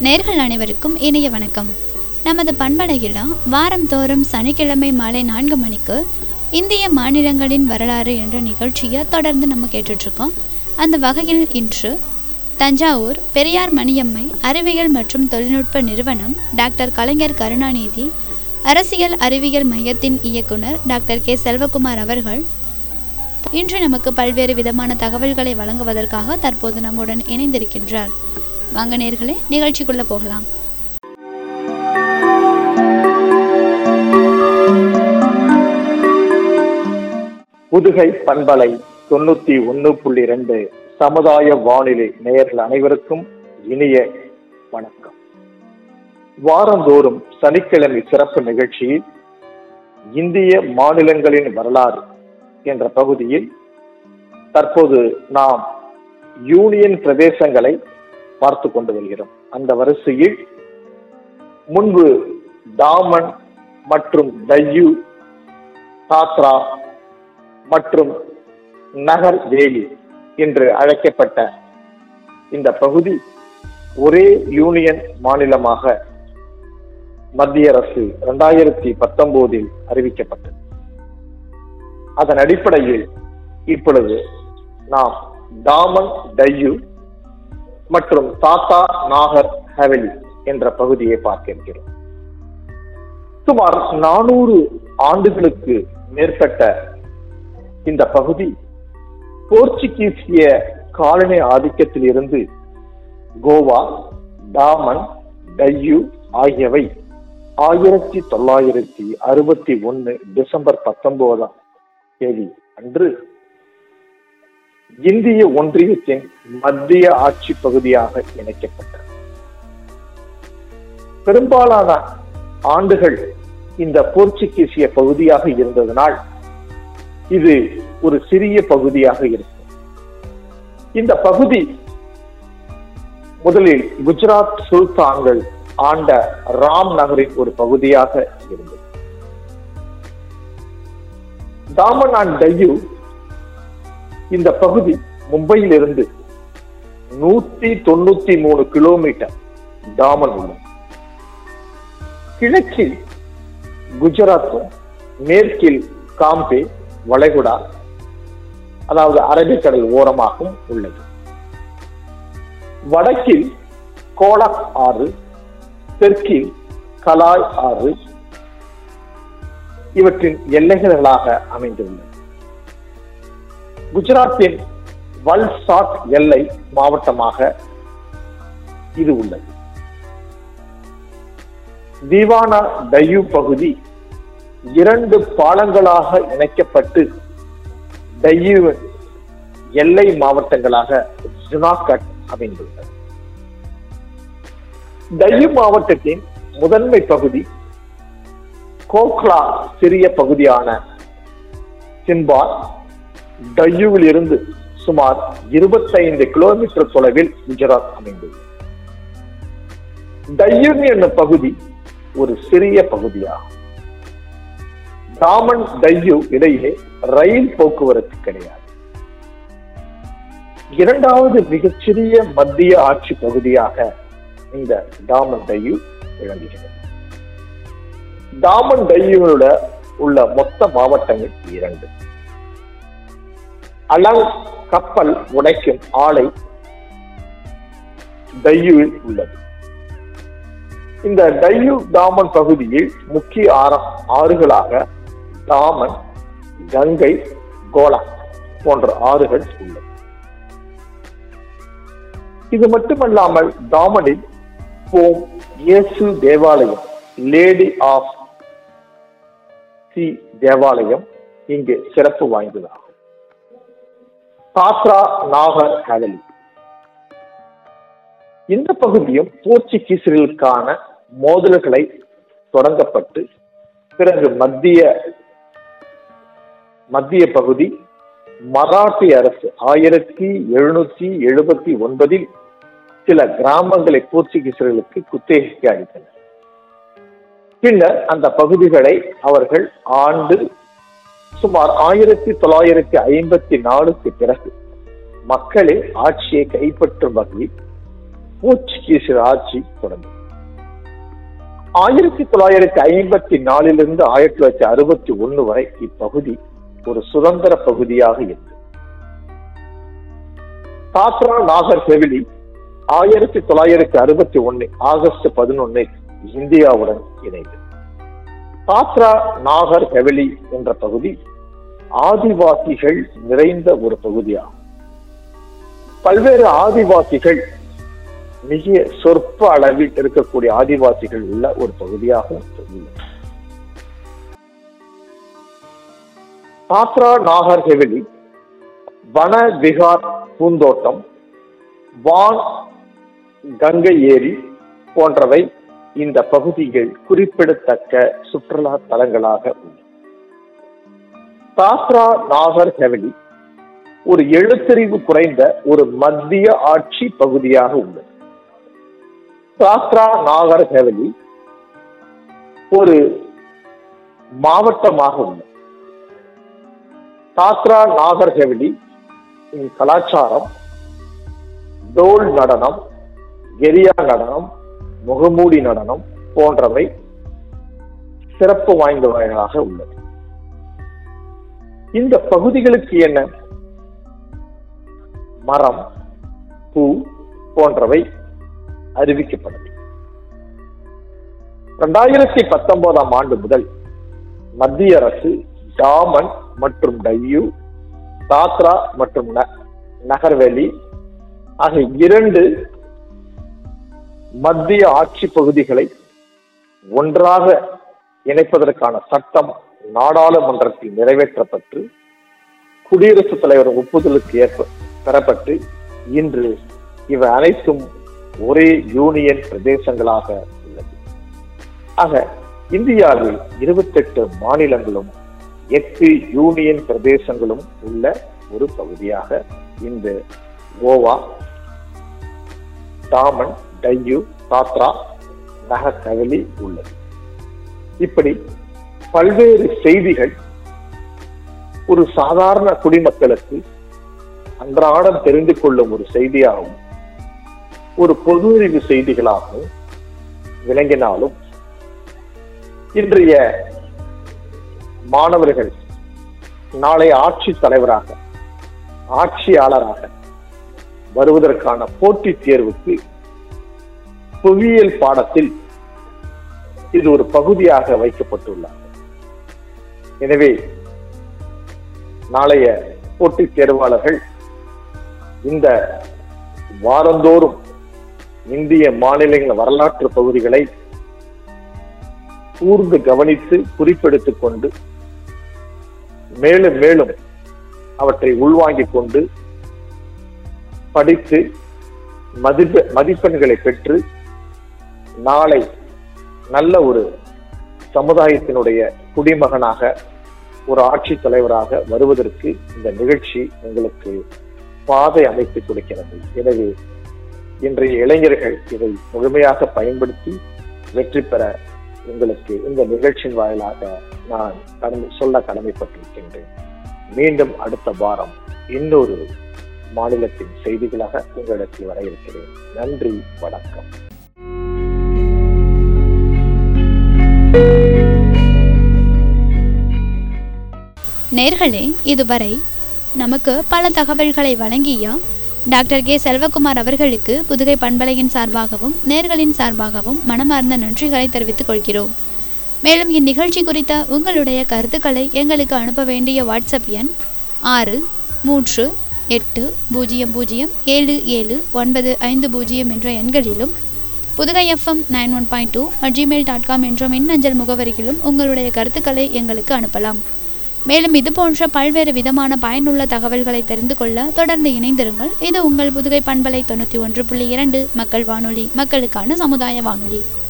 நேர்கள் அனைவருக்கும் இனிய வணக்கம் நமது பண்பலையில் வாரந்தோறும் சனிக்கிழமை மாலை நான்கு மணிக்கு இந்திய மாநிலங்களின் வரலாறு என்ற நிகழ்ச்சியை தொடர்ந்து நம்ம கேட்டுட்ருக்கோம் அந்த வகையில் இன்று தஞ்சாவூர் பெரியார் மணியம்மை அறிவியல் மற்றும் தொழில்நுட்ப நிறுவனம் டாக்டர் கலைஞர் கருணாநிதி அரசியல் அறிவியல் மையத்தின் இயக்குனர் டாக்டர் கே செல்வகுமார் அவர்கள் இன்று நமக்கு பல்வேறு விதமான தகவல்களை வழங்குவதற்காக தற்போது நம்முடன் இணைந்திருக்கின்றார் வாங்க நேர்களே நிகழ்ச்சிக்குள்ள போகலாம் புதுகை பண்பலை தொண்ணூத்தி ஒன்னு புள்ளி ரெண்டு சமுதாய வானிலை நேயர்கள் அனைவருக்கும் இனிய வணக்கம் வாரந்தோறும் சனிக்கிழமை சிறப்பு நிகழ்ச்சியில் இந்திய மாநிலங்களின் வரலாறு என்ற பகுதியில் தற்போது நாம் யூனியன் பிரதேசங்களை பார்த்து கொண்டு வருகிறோம் அந்த வரிசையில் முன்பு டாமன் மற்றும் டையூ தாத்ரா மற்றும் நகர் வேலி என்று அழைக்கப்பட்ட இந்த பகுதி ஒரே யூனியன் மாநிலமாக மத்திய அரசு இரண்டாயிரத்தி பத்தொன்பதில் அறிவிக்கப்பட்டது அதன் அடிப்படையில் இப்பொழுது நாம் டாமன் டையூ மற்றும் தாத்தா நாகர் ஹவேலி என்ற பகுதியை பார்க்க இருக்கிறோம் சுமார் நானூறு ஆண்டுகளுக்கு மேற்பட்ட இந்த பகுதி போர்ச்சுகீசிய காலனி ஆதிக்கத்தில் இருந்து கோவா டாமன் டையூ ஆகியவை ஆயிரத்தி தொள்ளாயிரத்தி அறுபத்தி ஒன்னு டிசம்பர் பத்தொன்பதாம் தேதி அன்று இந்திய ஒன்றியத்தின் மத்திய ஆட்சி பகுதியாக இணைக்கப்பட்டது பெரும்பாலான ஆண்டுகள் இந்த போர்ச்சுகீசிய பகுதியாக இருந்ததனால் இது ஒரு சிறிய பகுதியாக இருக்கும் இந்த பகுதி முதலில் குஜராத் சுல்தான்கள் ஆண்ட ராம் நகரின் ஒரு பகுதியாக இருந்தது தாமன் அண்ட் டையூ இந்த பகுதி மும்பையில் இருந்து நூத்தி தொண்ணூத்தி மூணு கிலோமீட்டர் தாமன் உள்ளது கிழக்கில் குஜராத்தும் மேற்கில் காம்பே வளைகுடா அதாவது அரபிக்கடல் ஓரமாகவும் உள்ளது வடக்கில் கோலக் ஆறு தெற்கில் கலாய் ஆறு இவற்றின் எல்லைகளாக அமைந்துள்ளது குஜராத்தின் வல்சாட் எல்லை மாவட்டமாக இது உள்ளது தீவானா டையூ பகுதி இரண்டு பாலங்களாக இணைக்கப்பட்டு டையூ எல்லை மாவட்டங்களாக ஜுனாகட் அமைந்துள்ளது டையூ மாவட்டத்தின் முதன்மை பகுதி கோக்லா சிறிய பகுதியான சின்பார் டையூவில் இருந்து சுமார் இருபத்தைந்து கிலோமீட்டர் தொலைவில் குஜராத் அமைந்துள்ளது டையூன் என்னும் பகுதி ஒரு சிறிய பகுதியாகும் டாமன் டையூ இடையே ரயில் போக்குவரத்து கிடையாது இரண்டாவது மிகச்சிறிய மத்திய ஆட்சி பகுதியாக இந்த டாமன் டையூ விளங்குகிறது டாமன் டையூவோட உள்ள மொத்த மாவட்டங்கள் இரண்டு அலங் கப்பல் உடைக்கும் ஆலை டையூவில் உள்ளது இந்த டையூ டாமன் பகுதியில் முக்கிய ஆரம் ஆறுகளாக டாமன் கங்கை கோலா போன்ற ஆறுகள் உள்ளது இது மட்டுமல்லாமல் டாமனில் போம் இயேசு தேவாலயம் லேடி ஆஃப் சி தேவாலயம் இங்கு சிறப்பு வாய்ந்ததாகும் தாத்ரா நாகர் ஹவேலி இந்த பகுதியும் போர்ச்சுகீசர்களுக்கான மோதல்களை தொடங்கப்பட்டு பிறகு மத்திய மத்திய பகுதி மராட்டிய அரசு ஆயிரத்தி எழுநூத்தி எழுபத்தி ஒன்பதில் சில கிராமங்களை போர்ச்சுகீசர்களுக்கு குத்தகைக்கு அளித்தனர் பின்னர் அந்த பகுதிகளை அவர்கள் ஆண்டு சுமார் ஆயிரத்தி தொள்ளாயிரத்தி ஐம்பத்தி நாலுக்கு பிறகு மக்களே ஆட்சியை கைப்பற்றும் வகையில் போர்ச்சுகீசியர் ஆட்சி தொடங்கும் ஆயிரத்தி தொள்ளாயிரத்தி ஐம்பத்தி நாலிலிருந்து ஆயிரத்தி தொள்ளாயிரத்தி அறுபத்தி ஒண்ணு வரை இப்பகுதி ஒரு சுதந்திர பகுதியாக இருந்தது தாத்ரா நாகர் ஹெவிலி ஆயிரத்தி தொள்ளாயிரத்தி அறுபத்தி ஒன்னு ஆகஸ்ட் பதினொன்னில் இந்தியாவுடன் இணைந்தது தாத்ரா நாகர் ஹெவலி என்ற பகுதி ஆதிவாசிகள் நிறைந்த ஒரு பகுதியாகும் பல்வேறு ஆதிவாசிகள் மிக சொற்ப அளவில் இருக்கக்கூடிய ஆதிவாசிகள் உள்ள ஒரு பகுதியாக உள்ளது தாத்ரா நாகர் ஹெவலி வன விகார் பூந்தோட்டம் வான் கங்கை ஏரி போன்றவை இந்த பகுதிகள் குறிப்பிடத்தக்க சுற்றுலா தலங்களாக உள்ளன தாத்ரா நாகர் ஹெவலி ஒரு எழுத்தறிவு குறைந்த ஒரு மத்திய ஆட்சி பகுதியாக உள்ளது தாத்ரா நாகர் ஹெவலி ஒரு மாவட்டமாக உள்ளது தாத்ரா நாகர் ஹெவலி கலாச்சாரம் டோல் நடனம் கெரியா நடனம் முகமூடி நடனம் போன்றவை சிறப்பு வாய்ந்தவைகளாக உள்ளது இந்த பகுதிகளுக்கு என்ன மரம் பூ போன்றவை அறிவிக்கப்பட்டது இரண்டாயிரத்தி பத்தொன்பதாம் ஆண்டு முதல் மத்திய அரசு டாமன் மற்றும் டையூ தாத்ரா மற்றும் நகர்வேலி ஆகிய இரண்டு மத்திய ஆட்சி பகுதிகளை ஒன்றாக இணைப்பதற்கான சட்டம் நாடாளுமன்றத்தில் நிறைவேற்றப்பட்டு குடியரசுத் தலைவர் ஒப்புதலுக்கு ஏற்ப பெறப்பட்டு இன்று இவை அனைத்தும் ஒரே யூனியன் பிரதேசங்களாக உள்ளது ஆக இந்தியாவில் இருபத்தெட்டு மாநிலங்களும் எட்டு யூனியன் பிரதேசங்களும் உள்ள ஒரு பகுதியாக இந்த கோவா டாமன் டையூ தாத்ரா நகர் கவலி உள்ளது இப்படி பல்வேறு செய்திகள் ஒரு சாதாரண குடிமக்களுக்கு அன்றாடம் தெரிந்து கொள்ளும் ஒரு செய்தியாகவும் ஒரு பொது அறிவு செய்திகளாகவும் விளங்கினாலும் இன்றைய மாணவர்கள் நாளை ஆட்சி தலைவராக ஆட்சியாளராக வருவதற்கான போட்டித் தேர்வுக்கு புவியியல் பாடத்தில் இது ஒரு பகுதியாக வைக்கப்பட்டுள்ளார் எனவே நாளைய போட்டித் தேர்வாளர்கள் இந்த வாரந்தோறும் இந்திய மாநிலங்கள் வரலாற்று பகுதிகளை கூர்ந்து கவனித்து குறிப்பெடுத்துக் கொண்டு மேலும் மேலும் அவற்றை உள்வாங்கிக் கொண்டு படித்து மதிப்பெ மதிப்பெண்களை பெற்று நாளை நல்ல ஒரு சமுதாயத்தினுடைய குடிமகனாக ஒரு ஆட்சி தலைவராக வருவதற்கு இந்த நிகழ்ச்சி உங்களுக்கு பாதை அமைத்து கொடுக்கிறது எனவே இன்றைய இளைஞர்கள் இதை முழுமையாக பயன்படுத்தி வெற்றி பெற உங்களுக்கு இந்த நிகழ்ச்சியின் வாயிலாக நான் கடமை சொல்ல கடமைப்பட்டிருக்கின்றேன் மீண்டும் அடுத்த வாரம் இன்னொரு மாநிலத்தின் செய்திகளாக உங்களிடத்தில் வர இருக்கிறேன் நன்றி வணக்கம் நேர்களே இதுவரை நமக்கு பல தகவல்களை வழங்கிய டாக்டர் கே செல்வகுமார் அவர்களுக்கு புதுகை பண்பலையின் சார்பாகவும் நேர்களின் சார்பாகவும் மனமார்ந்த நன்றிகளை தெரிவித்துக் கொள்கிறோம் மேலும் இந்நிகழ்ச்சி குறித்த உங்களுடைய கருத்துக்களை எங்களுக்கு அனுப்ப வேண்டிய வாட்ஸ்அப் எண் ஆறு மூன்று எட்டு பூஜ்ஜியம் பூஜ்ஜியம் ஏழு ஏழு ஒன்பது ஐந்து பூஜ்ஜியம் என்ற எண்களிலும் Pudugai FM nine one point two at Gmail dot com என்ற மின்னஞ்சல் முகவரியிலும் உங்களுடைய கருத்துக்களை எங்களுக்கு அனுப்பலாம் மேலும் இது போன்ற பல்வேறு விதமான பயனுள்ள தகவல்களை தெரிந்து கொள்ள தொடர்ந்து இணைந்திருங்கள் இது உங்கள் புதுகை பண்பலை தொண்ணூற்றி ஒன்று புள்ளி இரண்டு மக்கள் வானொலி மக்களுக்கான சமுதாய வானொலி